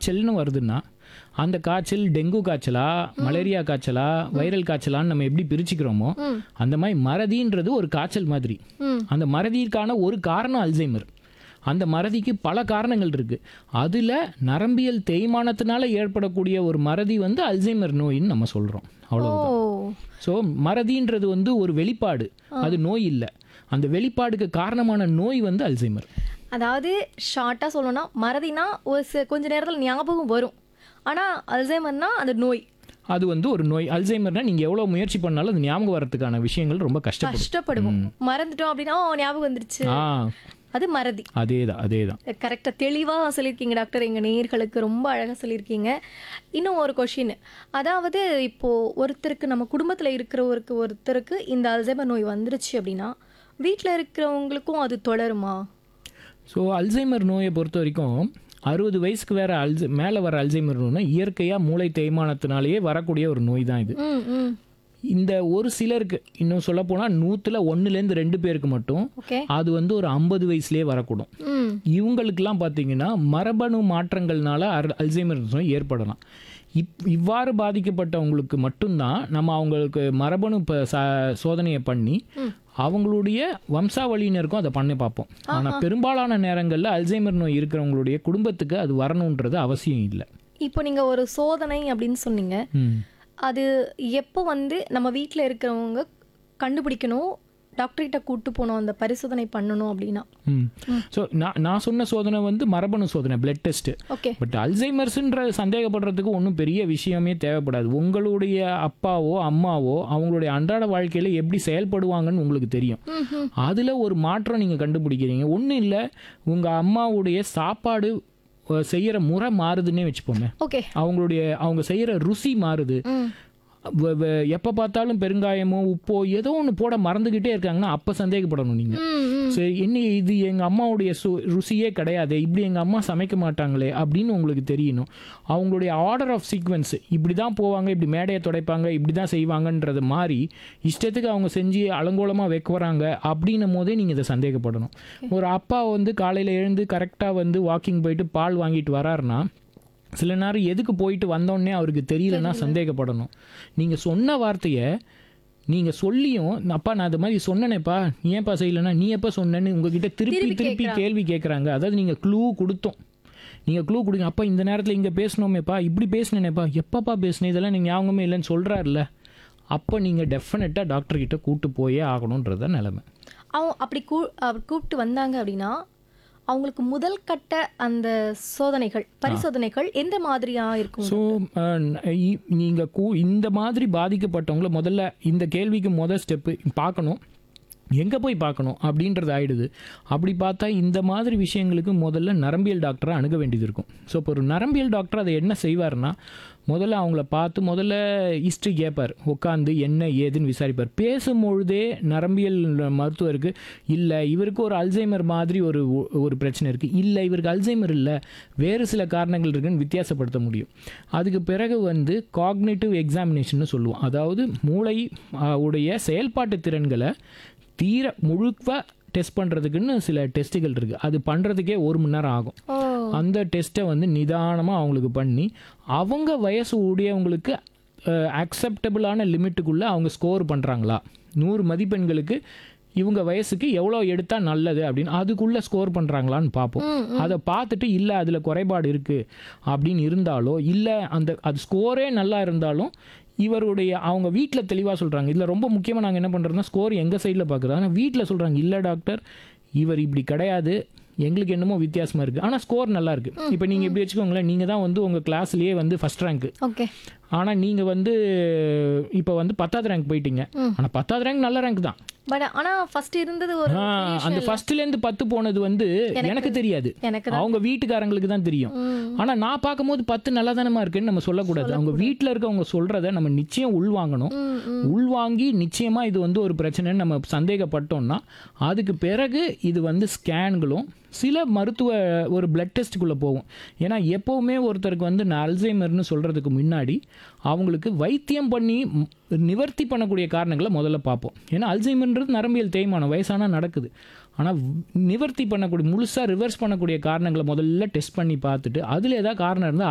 காய்ச்சல்னு வருதுன்னா அந்த காய்ச்சல் டெங்கு காய்ச்சலா மலேரியா காய்ச்சலா வைரல் காய்ச்சலான்னு நம்ம எப்படி பிரிச்சுக்கிறோமோ அந்த மாதிரி மறதின்றது ஒரு காய்ச்சல் மாதிரி ம். அந்த மறதிக்கான ஒரு காரணம் அல்சைமர் அந்த மறதிக்கு பல காரணங்கள் இருக்கு அதுல நரம்பியல் தேய்மானத்தினால ஏற்படக்கூடிய ஒரு மறதி வந்து அல்சைமர் நோயின்னு நம்ம சொல்றோம் ஓ அவ்வளவுதான் ஸோ மறதின்றது வந்து ஒரு வெளிப்பாடு அது நோய் இல்லை அந்த வெளிப்பாடுக்கு காரணமான நோய் வந்து அல்சைமர் அதாவது ஷார்ட்டாக சொல்லணும்னா மறதினா ஒரு சி- கொஞ்ச நேரத்தில் ஞாபகம் வரும் ஆனால் அல்சைமர்னா அந்த நோய் அது வந்து ஒரு நோய் அல்சைமர்னா நீங்க எவ்வளவு முயற்சி பண்ணாலும் அது ஞாபகம் வரதுக்கான விஷயங்கள் ரொம்ப கஷ்டப்படும் கஷ்டப்படுவோம் மறந்துட்டோம் அப்படின்னா "ஓ, ஞாபகம் வந்துருச்சு ஆ அது மறதி அதே தான் அதே தான் கரெக்டாக தெளிவாக சொல்லியிருக்கீங்க டாக்டர் எங்கள் நேயர்களுக்கு ரொம்ப அழகாக சொல்லியிருக்கீங்க இன்னும் ஒரு கொஷின் அதாவது இப்போது ஒருத்தருக்கு நம்ம குடும்பத்தில் இருக்கிறவருக்கு ஒருத்தருக்கு இந்த அல்சைமர் நோய் வந்துருச்சு அப்படின்னா வீட்டில் இருக்கிறவங்களுக்கும் அது தொடருமா ஸோ அல்சைமர் நோயை பொறுத்த வரைக்கும் அறுபது வயசுக்கு வேற அல்சை மேலே வர அல்சைமர் நோய்னா இயற்கையாக மூளை தேய்மானத்தினாலேயே வரக்கூடிய ஒரு நோய் தான் இது ம் ம் இந்த ஒரு சிலருக்கு இன்னும் சொல்ல போனால் நூற்றுல ஒன்றுலேருந்து ரெண்டு பேருக்கு மட்டும் ஓகே அது வந்து ஒரு ஐம்பது வயசுலேயே வரக்கூடும் ம் இவங்களுக்கெல்லாம் பார்த்தீங்கன்னா மரபணு மாற்றங்கள்னால அர்- அல்சைமர் நோய் ஏற்படலாம் இப் இவ்வாறு பாதிக்கப்பட்டவங்களுக்கு மட்டும்தான் நம்ம அவங்களுக்கு மரபணு இப்போ ச சோதனையை பண்ணி அவங்களுடைய வம்சாவளியினருக்கும் அதை பண்ணி பார்ப்போம் ஆனால் பெரும்பாலான நேரங்களில் அல்சைமர் நோய் இருக்கிறவங்களுடைய குடும்பத்துக்கு அது வரணுன்றது அவசியம் இல்லை இப்போ நீங்கள் ஒரு சோதனை அப்படின்னு சொன்னீங்க ம் அது எப்போ வந்து நம்ம வீட்டில் இருக்கிறவங்க கண்டுபிடிக்கணும் டாக்டர்கிட்ட கூட்டு போகணும் அந்த பரிசோதனை பண்ணணும் அப்படின்னா ம் ஸோ நான் நான் சொன்ன சோதனை வந்து மரபணு சோதனை பிளட் டெஸ்ட்டு ஓகே பட் அல்சைமர்ஸ்ன்ற சந்தேகப்படுறதுக்கு ஒன்றும் பெரிய விஷயமே தேவைப்படாது உங்களுடைய அப்பாவோ அம்மாவோ அவங்களுடைய அன்றாட வாழ்க்கையில் எப்படி செயல்படுவாங்கன்னு உங்களுக்கு தெரியும் அதில் ஒரு மாற்றம் நீங்கள் கண்டுபிடிக்கிறீங்க ஒன்றும் இல்லை உங்கள் அம்மாவுடைய சாப்பாடு அஹ், செய்யற முறை மாறுதுன்னே வச்சுப்போமே ஓகே அவங்களுடைய அவங்க செய்கிற ருசி மாறுது ம் வ- வ- எப்போ பார்த்தாலும் பெருங்காயமோ உப்போ ஏதோ ஒன்று போட மறந்துக்கிட்டே இருக்காங்கன்னா அப்போ சந்தேகப்படணும் நீங்கள் ம் ம் சரி என்ன இது எங்கள் அம்மாவுடைய சு ருசியே கிடையாது இப்படி எங்கள் அம்மா சமைக்க மாட்டாங்களே அப்படின்னு உங்களுக்கு தெரியணும் அவங்களுடைய ஆர்டர் ஆஃப் சீக்வன்ஸ் இப்படி தான் போவாங்க இப்படி மேடையை துடைப்பாங்க இப்படி தான் செய்வாங்கன்றது மாதிரி இஷ்டத்துக்கு அவங்க செஞ்சு அலங்கோலமாக வைக்க வராங்க அப்படின்னும் போதே நீங்கள் இதை சந்தேகப்படணும் ஒரு அப்பா வந்து காலையில் எழுந்து கரெக்டாக வந்து வாக்கிங் போயிட்டு பால் வாங்கிட்டு வராருன்னா சில நேரம் எதுக்கு போயிட்டு வந்தோடனே அவருக்கு தெரியலன்னா சந்தேகப்படணும் நீங்கள் சொன்ன வார்த்தையை நீங்கள் சொல்லியும் அப்பா நான் அது மாதிரி சொன்னேனேப்பா நீ ஏன்ப்பா செய்யலைன்னா நீ எப்போ சொன்னேன்னு உங்ககிட்ட திருப்பி திருப்பி திருப்பி கேக்குறாங்க. கேள்வி கேட்குறாங்க அதாவது நீங்கள் க்ளூ கொடுத்தோம் நீங்கள் க்ளூ கொடுங்க அப்பா இந்த நேரத்தில் இங்கே பேசணுமேப்பா இப்படி பேசினேனேப்பா எப்பப்பா பேசுனேன் இதெல்லாம் நீங்கள் ஞாபகமே இல்லைன்னு சொல்கிறாருல்ல அப்போ நீங்கள் டெஃபினட்டாக டாக்டர்கிட்ட கூட்டு போயே ஆகணுன்றத நிலைமை அவங்க அப்படி கூ அவர் கூப்பிட்டு வந்தாங்க அப்படின்னா அவங்களுக்கு முதல் கட்ட அந்த சோதனைகள் பரிசோதனைகள் எந்த மாதிரியா இருக்கும் ஸோ நீங்கள் கூ இந்த மாதிரி பாதிக்கப்பட்டவங்கள முதல்ல இந்த கேள்விக்கு முதல் ஸ்டெப்பு பார்க்கணும் எங்கே போய் பார்க்கணும் அப்படின்றது ஆயிடுது அப்படி பார்த்தா இந்த மாதிரி விஷயங்களுக்கு முதல்ல நரம்பியல் டாக்டரை அணுக வேண்டியது இருக்கும் ஸோ இப்போ ஒரு நரம்பியல் டாக்டர் அதை என்ன செய்வார்னா முதல்ல அவங்கள பார்த்து முதல்ல ஹிஸ்ட்ரி கேட்பார் உட்காந்து என்ன ஏதுன்னு விசாரிப்பார் பேசும்பொழுதே நரம்பியல் மருத்துவருக்கு இல்லை இவருக்கு ஒரு அல்சைமர் மாதிரி ஒரு ஒரு பிரச்சனை இருக்குது இல்லை இவருக்கு அல்சைமர் இல்லை வேறு சில காரணங்கள் இருக்குன்னு வித்தியாசப்படுத்த முடியும் அதுக்கு பிறகு வந்து காக்னேட்டிவ் எக்ஸாமினேஷன் சொல்லுவோம் அதாவது மூளை ஆ, உடைய செயல்பாட்டு திறன்களை தீர முழுக்க டெஸ்ட் பண்ணுறதுக்குன்னு சில டெஸ்ட்டுகள் இருக்குது அது பண்ணுறதுக்கே ஒரு மணி நேரம் ஆகும் ஓ அந்த டெஸ்ட்டை வந்து நிதானமாக அவங்களுக்கு பண்ணி அவங்க வயசு உடையவங்களுக்கு அக்செப்டபிளான லிமிட்டுக்குள்ளே அவங்க ஸ்கோர் பண்ணுறாங்களா நூறு மதிப்பெண்களுக்கு இவங்க வயசுக்கு எவ்வளோ எடுத்தால் நல்லது அப்படின்னு அதுக்குள்ளே ஸ்கோர் பண்ணுறாங்களான்னு பார்ப்போம் அதை பார்த்துட்டு இல்லை அதில் குறைபாடு இருக்குது அப்படின்னு இருந்தாலோ இல்லை அந்த அது ஸ்கோரே நல்லா இருந்தாலும் இவருடைய அவங்க வீட்டில் தெளிவாக சொல்கிறாங்க இதில் ரொம்ப முக்கியமாக நாங்கள் என்ன பண்ணுறோம்னா ஸ்கோர் எங்கள் சைடில் பார்க்குறோம் ஆனால் வீட்டில் சொல்கிறாங்க இல்லை டாக்டர் இவர் இப்படி கிடையாது எங்களுக்கு என்னமோ வித்தியாசமாக இருக்குது ஆனால் ஸ்கோர் நல்லா இருக்குது இப்போ நீங்கள் இப்படி வச்சுக்கோங்களேன் நீங்கள் தான் வந்து உங்கள் கிளாஸ்லேயே வந்து ஃபஸ்ட் ரேங்க்கு ஓகே ஆனால் நீங்கள் வந்து இப்போ வந்து பத்தாவது ரேங்க் போயிட்டீங்க ஆனால் பத்தாவது ரேங்க் நல்ல ரேங்க் தான் பட் ஆனா ஃபர்ஸ்ட் இருந்தது ஒரு ஆ, அந்த ஃபர்ஸ்ட்லேருந்து பத்து போனது வந்து எனக்கு தெரியாது எனக்கு அவங்க வீட்டுக்காரங்களுக்கு தான் தெரியும் ஆனா நான் பார்க்கும்போது பத்து நல்லா இருக்குன்னு நம்ம சொல்லக்கூடாது அவங்க வீட்டில் இருக்கவங்க சொல்றத நம்ம நிச்சயம் உள்வாங்கணும் உள்வாங்கி நிச்சயமா இது வந்து ஒரு பிரச்சனைன்னு நம்ம சந்தேகப்பட்டோம்னா அதுக்கு பிறகு இது வந்து ஸ்கேன்களும் சில மருத்துவ ஒரு பிளட் டெஸ்ட்டுக்குள்ளே போகும் ஏன்னா எப்போவுமே ஒருத்தருக்கு வந்து நான் அல்சைமர்னு சொல்கிறதுக்கு முன்னாடி அவங்களுக்கு வைத்தியம் பண்ணி ம், நிவர்த்தி பண்ணக்கூடிய காரணங்களை முதல்ல பார்ப்போம் ஏன்னா அல்சைமர்ன்றது நரம்பியல் தேய்மானம் வயசானா நடக்குது ஆனால் நிவர்த்தி பண்ணக்கூடிய முழுசாக ரிவர்ஸ் பண்ணக்கூடிய காரணங்களை முதல்ல டெஸ்ட் பண்ணி பார்த்துட்டு அதில் ஏதாவது காரணம் இருந்தால்